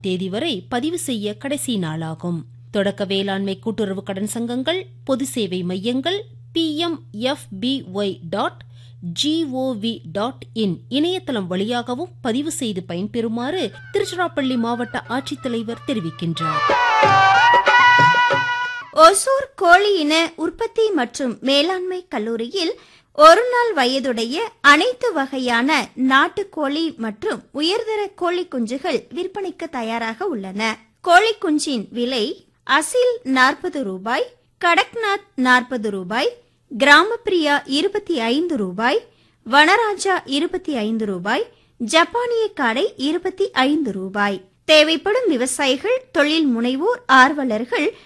தேதி வரை பதிவு செய்ய கடைசி நாளாகும் தொடக்க வேளாண்மை கூட்டுறவு கடன் சங்கங்கள் பொது சேவை மையங்கள் P M F B Y dot gov dot in இணையதளம் வழியாகவும் பதிவு செய்து பயன்பெறுமாறு திருச்சிராப்பள்ளி மாவட்ட ஆட்சித்தலைவர் தெரிவிக்கின்றார் ஒசூர் கோழி இன உற்பத்தி மற்றும் மேலாண்மை கல்லூரியில் ஒரு நாள் வயதுடைய அனைத்து வகையான நாட்டுக்கோழி மற்றும் உயர்தர கோழி குஞ்சுகள் விற்பனைக்கு தயாராக உள்ளன கோழி குஞ்சின் விலை அசில் நாற்பது ரூபாய் கடக்நாத் நாற்பது ரூபாய் கிராமப்பிரியா இருபத்தி ஐந்து ரூபாய் வனராஜா இருபத்தி ஐந்து ரூபாய் ஜப்பானிய காடை இருபத்தி ஐந்து ரூபாய் தேவைப்படும் விவசாயிகள் தொழில் முனைவோர் ஆர்வலர்கள்